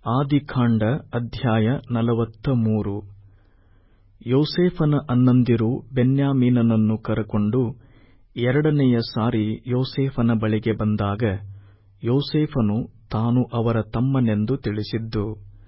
ಆದಿಕಾಂಡ ಅಧ್ಯಾಯ ನಲವತ್ತ ಮೂರು ಯೋಸೇಫನ ಅಣ್ಣಂದಿರು ಬೆನ್ಯಾಮೀನನನ್ನು ಕರಕೊಂಡು ಎರಡನೆಯ ಸಾರಿ ಯೋಸೇಫನ ಬಳಿಗೆ ಬಂದಾಗ ಯೋಸೇಫನು ತಾನು ಅವರ ತಮ್ಮನೆಂದು ತಿಳಿಸಿದ್ದು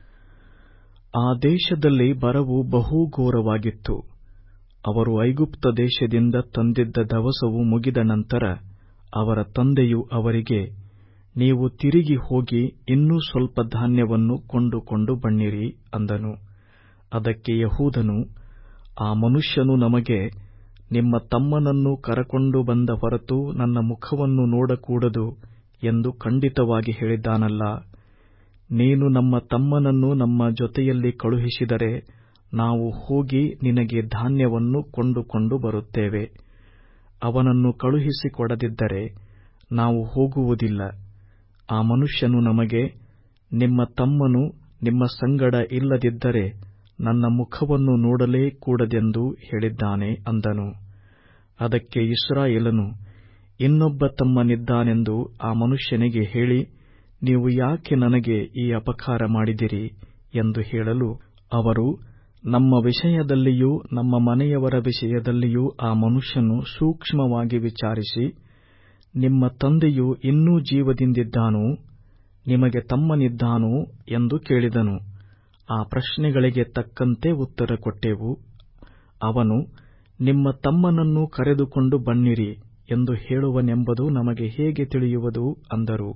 ಆ ದೇಶದಲ್ಲಿ ಬರವು ಬಹು ಘೋರವಾಗಿತ್ತು ಅವರು ಐಗುಪ್ತ ದೇಶದಿಂದ ತಂದಿದ್ದ ದವಸವು ಮುಗಿದ ನಂತರ ಅವರ ತಂದೆಯು ಅವರಿಗೆ ನೀವು ತಿರುಗಿ ಹೋಗಿ ಇನ್ನೂ ಸ್ವಲ್ಪ ಧಾನ್ಯವನ್ನು ಕೊಂಡುಕೊಂಡು ಬನ್ನಿರಿ ಅಂದನು ಅದಕ್ಕೆ ಯಹೂದನು ಆ ಮನುಷ್ಯನು ನಮಗೆ ನಿಮ್ಮ ತಮ್ಮನನ್ನು ಕರಕೊಂಡು ಬಂದ ಹೊರತು ನನ್ನ ಮುಖವನ್ನು ನೋಡಕೂಡದು ಎಂದು ಖಂಡಿತವಾಗಿ ಹೇಳಿದ್ದಾನಲ್ಲಾ ನೀನು ನಮ್ಮ ತಮ್ಮನನ್ನು ನಮ್ಮ ಜೊತೆಯಲ್ಲಿ ಕಳುಹಿಸಿದರೆ ನಾವು ಹೋಗಿ ನಿನಗೆ ಧಾನ್ಯವನ್ನು ಕೊಂಡುಕೊಂಡು ಬರುತ್ತೇವೆ ಅವನನ್ನು ಕಳುಹಿಸಿಕೊಡದಿದ್ದರೆ ನಾವು ಹೋಗುವುದಿಲ್ಲ ಆ ಮನುಷ್ಯನು ನಮಗೆ ನಿಮ್ಮ ತಮ್ಮನು ನಿಮ್ಮ ಸಂಗಡ ಇಲ್ಲದಿದ್ದರೆ ನನ್ನ ಮುಖವನ್ನು ನೋಡಲೇ ಕೂಡದೆಂದು ಹೇಳಿದ್ದಾನೆ ಅಂದನು ಅದಕ್ಕೆ ಇಸ್ರಾಯೇಲನು ಇನ್ನೊಬ್ಬ ತಮ್ಮನಿದ್ದಾನೆಂದು ಆ ಮನುಷ್ಯನಿಗೆ ಹೇಳಿ ನೀವು ಯಾಕೆ ನನಗೆ ಈ ಅಪಕಾರ ಮಾಡಿದಿರಿ ಎಂದು ಹೇಳಲು ಅವರು ನಮ್ಮ ವಿಷಯದಲ್ಲಿಯೂ ನಮ್ಮ ಮನೆಯವರ ವಿಷಯದಲ್ಲಿಯೂ ಆ ಮನುಷ್ಯನು ಸೂಕ್ಷ್ಮವಾಗಿ ವಿಚಾರಿಸಿ ನಿಮ್ಮ ತಂದೆಯು ಇನ್ನೂ ಜೀವದಿಂದಿದ್ದಾನೋ ನಿಮಗೆ ತಮ್ಮನಿದ್ದಾನೋ ಎಂದು ಕೇಳಿದನು ಆ ಪ್ರಶ್ನೆಗಳಿಗೆ ತಕ್ಕಂತೆ ಉತ್ತರ ಕೊಟ್ಟೆವು ಅವನು ನಿಮ್ಮ ತಮ್ಮನನ್ನು ಕರೆದುಕೊಂಡು ಬನ್ನಿರಿ ಎಂದು ಹೇಳುವನೆಂಬುದು ನಮಗೆ ಹೇಗೆ ತಿಳಿಯುವುದು ಅಂದರು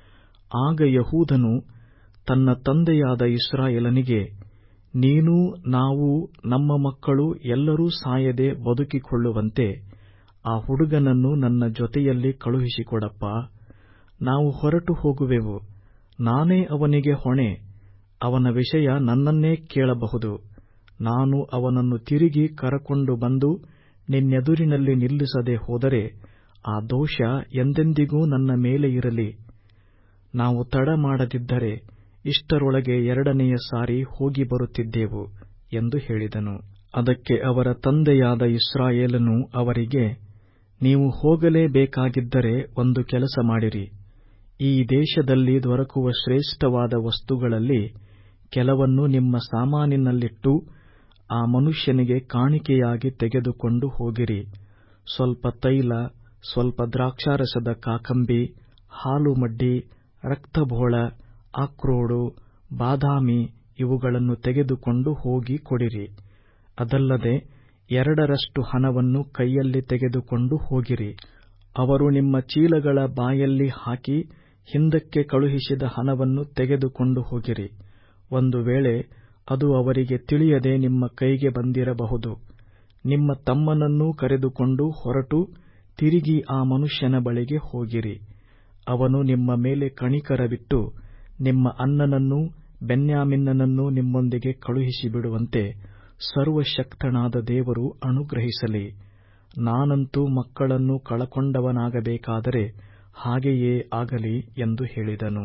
ಆಗ ಯಹೂದನು ತನ್ನ ತಂದೆಯಾದ ಇಸ್ರಾಯೇಲನಿಗೆ ನೀನೂ ನಾವೂ ನಮ್ಮ ಮಕ್ಕಳು ಎಲ್ಲರೂ ಸಾಯದೆ ಬದುಕಿಕೊಳ್ಳುವಂತೆ ಆ ಹುಡುಗನನ್ನು ನನ್ನ ಜೊತೆಯಲ್ಲಿ ಕಳುಹಿಸಿಕೊಡಪ್ಪ ನಾವು ಹೊರಟು ಹೋಗುವೆವು ನಾನೇ ಅವನಿಗೆ ಹೊಣೆ ಅವನ ವಿಷಯ ನನ್ನನ್ನೇ ಕೇಳಬಹುದು ನಾನು ಅವನನ್ನು ತಿರುಗಿ ಕರಕೊಂಡು ಬಂದು ನಿನ್ನೆದುರಿನಲ್ಲಿ ನಿಲ್ಲಿಸದೆ ಹೋದರೆ ಆ ದೋಷ ಎಂದೆಂದಿಗೂ ನನ್ನ ಮೇಲೆ ಇರಲಿ ನಾವು ತಡ ಮಾಡದಿದ್ದರೆ ಇಷ್ಟರೊಳಗೆ ಎರಡನೆಯ ಸಾರಿ ಹೋಗಿ ಬರುತ್ತಿದ್ದೆವು ಎಂದು ಹೇಳಿದನು ಅದಕ್ಕೆ ಅವರ ತಂದೆಯಾದ ಇಸ್ರಾಯೇಲನು ಅವರಿಗೆ ನೀವು ಹೋಗಲೇಬೇಕಾಗಿದ್ದರೆ ಒಂದು ಕೆಲಸ ಮಾಡಿರಿ ಈ ದೇಶದಲ್ಲಿ ದೊರಕುವ ಶ್ರೇಷ್ಠವಾದ ವಸ್ತುಗಳಲ್ಲಿ ಕೆಲವನ್ನು ನಿಮ್ಮ ಸಾಮಾನಿನಲ್ಲಿಟ್ಟು ಆ ಮನುಷ್ಯನಿಗೆ ಕಾಣಿಕೆಯಾಗಿ ತೆಗೆದುಕೊಂಡು ಹೋಗಿರಿ ಸ್ವಲ್ಪ ತೈಲ ಸ್ವಲ್ಪ ದ್ರಾಕ್ಷಾರಸದ ಕಾಕಂಬಿ ಹಾಲು ಮಡ್ಡಿ ರಕ್ತಬೋಳ ಆಕ್ರೋಡು ಬಾದಾಮಿ ಇವುಗಳನ್ನು ತೆಗೆದುಕೊಂಡು ಹೋಗಿ ಕೊಡಿರಿ ಅದಲ್ಲದೆ ಎರಡರಷ್ಟು ಹಣವನ್ನು ಕೈಯಲ್ಲಿ ತೆಗೆದುಕೊಂಡು ಹೋಗಿರಿ ಅವರು ನಿಮ್ಮ ಚೀಲಗಳ ಬಾಯಲ್ಲಿ ಹಾಕಿ ಹಿಂದಕ್ಕೆ ಕಳುಹಿಸಿದ ಹಣವನ್ನು ತೆಗೆದುಕೊಂಡು ಹೋಗಿರಿ ಒಂದು ವೇಳೆ ಅದು ಅವರಿಗೆ ತಿಳಿಯದೆ ನಿಮ್ಮ ಕೈಗೆ ಬಂದಿರಬಹುದು ನಿಮ್ಮ ತಮ್ಮನನ್ನೂ ಕರೆದುಕೊಂಡು ಹೊರಟು ತಿರುಗಿ ಆ ಮನುಷ್ಯನ ಬಳಿಗೆ ಹೋಗಿರಿ ಅವನು ನಿಮ್ಮ ಮೇಲೆ ಕಣಿಕರವಿಟ್ಟು ನಿಮ್ಮ ಅಣ್ಣನನ್ನೂ ಬೆನ್ಯಾಮಿನ್ನನನ್ನೂ ನಿಮ್ಮೊಂದಿಗೆ ಕಳುಹಿಸಿಬಿಡುವಂತೆ ಸರ್ವಶಕ್ತನಾದ ದೇವರು ಅನುಗ್ರಹಿಸಲಿ ನಾನಂತೂ ಮಕ್ಕಳನ್ನು ಕಳಕೊಂಡವನಾಗಬೇಕಾದರೆ ಹಾಗೆಯೇ ಆಗಲಿ ಎಂದು ಹೇಳಿದನು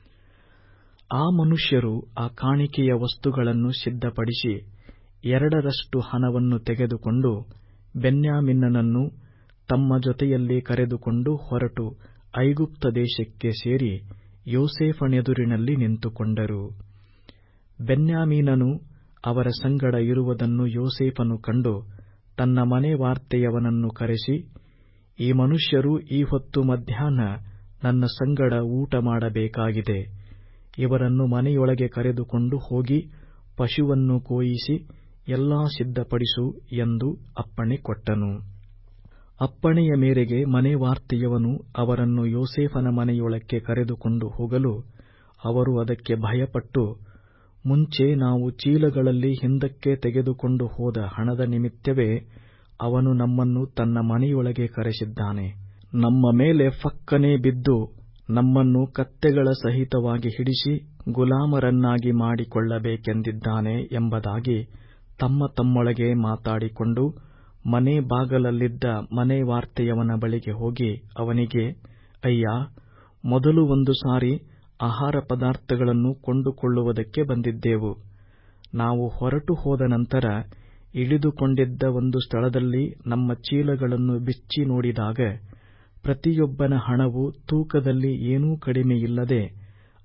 ಆ ಮನುಷ್ಯರು ಆ ಕಾಣಿಕೆಯ ವಸ್ತುಗಳನ್ನು ಸಿದ್ಧಪಡಿಸಿ ಎರಡರಷ್ಟು ಹಣವನ್ನು ತೆಗೆದುಕೊಂಡು ಬೆನ್ಯಾಮಿನ್ನನನ್ನು ತಮ್ಮ ಜೊತೆಯಲ್ಲಿ ಕರೆದುಕೊಂಡು ಹೊರಟು ಐಗುಪ್ತ ದೇಶಕ್ಕೆ ಸೇರಿ ಯೋಸೇಫನೆದುರಿನಲ್ಲಿ ನಿಂತುಕೊಂಡರು ಬೆನ್ಯಾಮೀನನು ಅವರ ಸಂಗಡ ಇರುವುದನ್ನು ಯೋಸೇಫನು ಕಂಡು ತನ್ನ ಮನೆ ವಾರ್ತೆಯವನನ್ನು ಕರೆಸಿ ಈ ಮನುಷ್ಯರು ಈ ಹೊತ್ತು ಮಧ್ಯಾಹ್ನ ನನ್ನ ಸಂಗಡ ಊಟ ಮಾಡಬೇಕಾಗಿದೆ ಇವರನ್ನು ಮನೆಯೊಳಗೆ ಕರೆದುಕೊಂಡು ಹೋಗಿ ಪಶುವನ್ನು ಕೋಯಿಸಿ ಎಲ್ಲಾ ಸಿದ್ಧಪಡಿಸು ಎಂದು ಅಪ್ಪಣೆ ಕೊಟ್ಟನು ಅಪ್ಪಣೆಯ ಮೇರೆಗೆ ಮನೆ ವಾರ್ತೆಯವನು ಅವರನ್ನು ಯೋಸೇಫನ ಮನೆಯೊಳಕ್ಕೆ ಕರೆದುಕೊಂಡು ಹೋಗಲು ಅವರು ಅದಕ್ಕೆ ಭಯಪಟ್ಟು ಮುಂಚೆ ನಾವು ಚೀಲಗಳಲ್ಲಿ ಹಿಂದಕ್ಕೆ ತೆಗೆದುಕೊಂಡು ಹೋದ ಹಣದ ನಿಮಿತ್ತವೇ ಅವನು ನಮ್ಮನ್ನು ತನ್ನ ಮನೆಯೊಳಗೆ ಕರೆಸಿದ್ದಾನೆ ನಮ್ಮ ಮೇಲೆ ಫಕ್ಕನೆ ಬಿದ್ದು ನಮ್ಮನ್ನು ಕತ್ತೆಗಳ ಸಹಿತವಾಗಿ ಹಿಡಿಸಿ ಗುಲಾಮರನ್ನಾಗಿ ಮಾಡಿಕೊಳ್ಳಬೇಕೆಂದಿದ್ದಾನೆ ಎಂಬುದಾಗಿ ತಮ್ಮ ತಮ್ಮೊಳಗೆ ಮಾತಾಡಿಕೊಂಡು ಮನೆ ಬಾಗಲಲ್ಲಿದ್ದ ಮನೆ ವಾರ್ತೆಯವನ ಬಳಿಗೆ ಹೋಗಿ ಅವನಿಗೆ ಅಯ್ಯ ಮೊದಲು ಒಂದು ಸಾರಿ ಆಹಾರ ಪದಾರ್ಥಗಳನ್ನು ಕೊಂಡುಕೊಳ್ಳುವುದಕ್ಕೆ ಬಂದಿದ್ದೆವು ನಾವು ಹೊರಟು ಹೋದ ನಂತರ ಇಳಿದುಕೊಂಡಿದ್ದ ಒಂದು ಸ್ಥಳದಲ್ಲಿ ನಮ್ಮ ಚೀಲಗಳನ್ನು ಬಿಚ್ಚಿ ನೋಡಿದಾಗ ಪ್ರತಿಯೊಬ್ಬನ ಹಣವು ತೂಕದಲ್ಲಿ ಏನೂ ಕಡಿಮೆಯಿಲ್ಲದೆ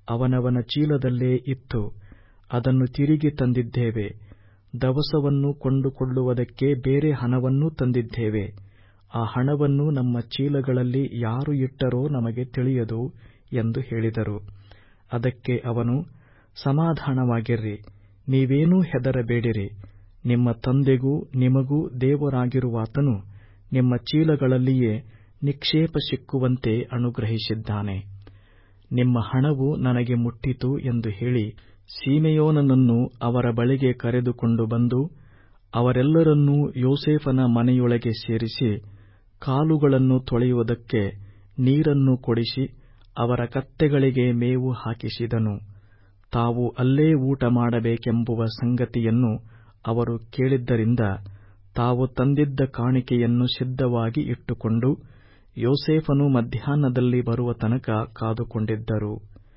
ಅವನವನ ಚೀಲದಲ್ಲೇ ಇತ್ತು ಅದನ್ನು ತಿರುಗಿ ತಂದಿದ್ದೇವೆ ದವಸವನ್ನು ಕೊಂಡುಕೊಳ್ಳುವುದಕ್ಕೆ ಬೇರೆ ಹಣವನ್ನೂ ತಂದಿದ್ದೇವೆ ಆ ಹಣವನ್ನು ನಮ್ಮ ಚೀಲಗಳಲ್ಲಿ ಯಾರು ಇಟ್ಟರೋ ನಮಗೆ ತಿಳಿಯದು ಎಂದು ಹೇಳಿದರು ಅದಕ್ಕೆ ಅವನು ಸಮಾಧಾನವಾಗಿರ್ರಿ ನೀವೇನೂ ಹೆದರಬೇಡಿರಿ ನಿಮ್ಮ ತಂದೆಗೂ ನಿಮಗೂ ದೇವರಾಗಿರುವಾತನು ನಿಮ್ಮ ಚೀಲಗಳಲ್ಲಿಯೇ ನಿಕ್ಷೇಪ ಸಿಕ್ಕುವಂತೆ ಅನುಗ್ರಹಿಸಿದ್ದಾನೆ ನಿಮ್ಮ ಹಣವು ನನಗೆ ಮುಟ್ಟಿತು ಎಂದು ಹೇಳಿ ಸಿಮೆಯೋನನನ್ನು ಅವರ ಬಳಿಗೆ ಕರೆದುಕೊಂಡು ಬಂದು ಅವರೆಲ್ಲರನ್ನೂ ಯೋಸೇಫನ ಮನೆಯೊಳಗೆ ಸೇರಿಸಿ ಕಾಲುಗಳನ್ನು ತೊಳೆಯುವುದಕ್ಕೆ ನೀರನ್ನು ಕೊಡಿಸಿ ಅವರ ಕತ್ತೆಗಳಿಗೆ ಮೇವು ಹಾಕಿಸಿದನು ತಾವು ಅಲ್ಲೇ ಊಟ ಮಾಡಬೇಕೆಂಬುವ ಸಂಗತಿಯನ್ನು ಅವರು ಕೇಳಿದ್ದರಿಂದ ತಾವು ತಂದಿದ್ದ ಕಾಣಿಕೆಯನ್ನು ಸಿದ್ಧವಾಗಿ ಇಟ್ಟುಕೊಂಡು ಯೋಸೇಫನು ಮಧ್ಯಾಹ್ನದಲ್ಲಿ ಬರುವ ತನಕ ಕಾದುಕೊಂಡಿದ್ದರು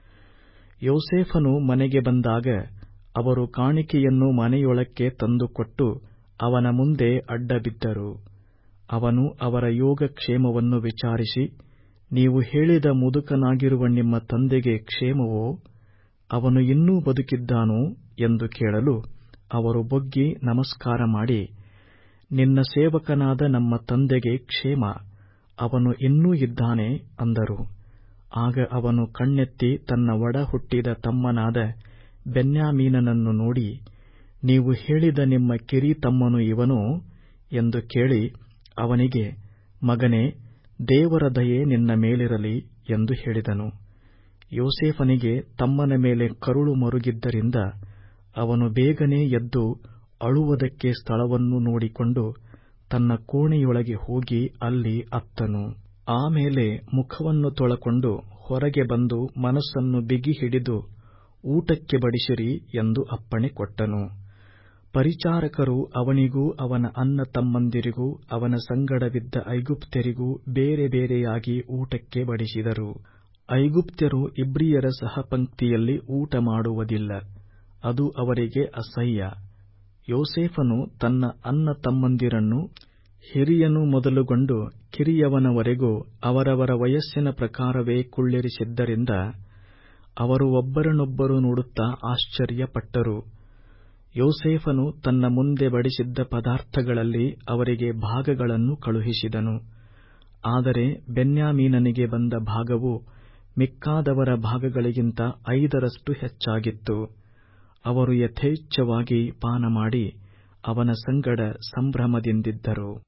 ಯೋಸೇಫನು ಮನೆಗೆ ಬಂದಾಗ ಅವರು ಕಾಣಿಕೆಯನ್ನು ಮನೆಯೊಳಕ್ಕೆ ತಂದುಕೊಟ್ಟು ಅವನ ಮುಂದೆ ಅಡ್ಡಬಿದ್ದರು ಅವನು ಅವರ ಯೋಗಕ್ಷೇಮವನ್ನು ವಿಚಾರಿಸಿ ನೀವು ಹೇಳಿದ ಮುದುಕನಾಗಿರುವ ನಿಮ್ಮ ತಂದೆಗೆ ಕ್ಷೇಮವೋ ಅವನು ಇನ್ನೂ ಬದುಕಿದ್ದಾನೋ ಎಂದು ಕೇಳಲು ಅವರು ಬೊಗ್ಗಿ ನಮಸ್ಕಾರ ಮಾಡಿ ನಿನ್ನ ಸೇವಕನಾದ ನಮ್ಮ ತಂದೆಗೆ ಕ್ಷೇಮ ಅವನು ಇನ್ನೂ ಇದ್ದಾನೆ ಅಂದರು ಆಗ ಅವನು ಕಣ್ಣೆತ್ತಿ ತನ್ನ ಒಡ ಹುಟ್ಟಿದ ತಮ್ಮನಾದ ಬೆನ್ಯಾಮೀನನನ್ನು ನೋಡಿ ನೀವು ಹೇಳಿದ ನಿಮ್ಮ ಕಿರಿ ತಮ್ಮನು ಇವನೋ ಎಂದು ಕೇಳಿ ಅವನಿಗೆ ಮಗನೇ ದೇವರ ದಯೆ ನಿನ್ನ ಮೇಲಿರಲಿ ಎಂದು ಹೇಳಿದನು ಯೋಸೇಫನಿಗೆ ತಮ್ಮನ ಮೇಲೆ ಕರುಳು ಮರುಗಿದ್ದರಿಂದ ಅವನು ಬೇಗನೆ ಎದ್ದು ಅಳುವುದಕ್ಕೆ ಸ್ಥಳವನ್ನು ನೋಡಿಕೊಂಡು ತನ್ನ ಕೋಣೆಯೊಳಗೆ ಹೋಗಿ ಅಲ್ಲಿ ಅತ್ತನು ಆಮೇಲೆ ಮುಖವನ್ನು ತೊಳಕೊಂಡು ಹೊರಗೆ ಬಂದು ಮನಸ್ಸನ್ನು ಬಿಗಿ ಹಿಡಿದು ಊಟಕ್ಕೆ ಬಡಿಸಿರಿ ಎಂದು ಅಪ್ಪಣೆ ಕೊಟ್ಟನು ಪರಿಚಾರಕರು ಅವನಿಗೂ ಅವನ ಅಣ್ಣ ತಮ್ಮಂದಿರಿಗೂ ಅವನ ಸಂಗಡವಿದ್ದ ಐಗುಪ್ತ್ಯರಿಗೂ ಬೇರೆ ಬೇರೆಯಾಗಿ ಊಟಕ್ಕೆ ಬಡಿಸಿದರು ಐಗುಪ್ತ್ಯರು ಇಬ್ರಿಯರ ಸಹಪಂಕ್ತಿಯಲ್ಲಿ ಊಟ ಮಾಡುವುದಿಲ್ಲ ಅದು ಅವರಿಗೆ ಅಸಹ್ಯ ಯೋಸೇಫನು ತನ್ನ ಅಣ್ಣ ತಮ್ಮಂದಿರನ್ನು ಹಿರಿಯನು ಮೊದಲುಗೊಂಡು ಕಿರಿಯವನವರೆಗೂ ಅವರವರ ವಯಸ್ಸಿನ ಪ್ರಕಾರವೇ ಕುಳ್ಳಿರಿಸಿದ್ದರಿಂದ ಅವರು ಒಬ್ಬರನ್ನೊಬ್ಬರು ನೋಡುತ್ತಾ ಆಶ್ಚರ್ಯಪಟ್ಟರು ಯೋಸೇಫನು ತನ್ನ ಮುಂದೆ ಬಡಿಸಿದ್ದ ಪದಾರ್ಥಗಳಲ್ಲಿ ಅವರಿಗೆ ಭಾಗಗಳನ್ನು ಕಳುಹಿಸಿದನು ಆದರೆ ಬೆನ್ಯಾಮೀನನಿಗೆ ಬಂದ ಭಾಗವು ಮಿಕ್ಕಾದವರ ಭಾಗಗಳಿಗಿಂತ ಐದರಷ್ಟು ಹೆಚ್ಚಾಗಿತ್ತು ಅವರು ಯಥೇಚ್ಛವಾಗಿ ಪಾನಮಾಡಿ ಅವನ ಸಂಗಡ ಸಂಭ್ರಮದಿಂದಿದ್ದರು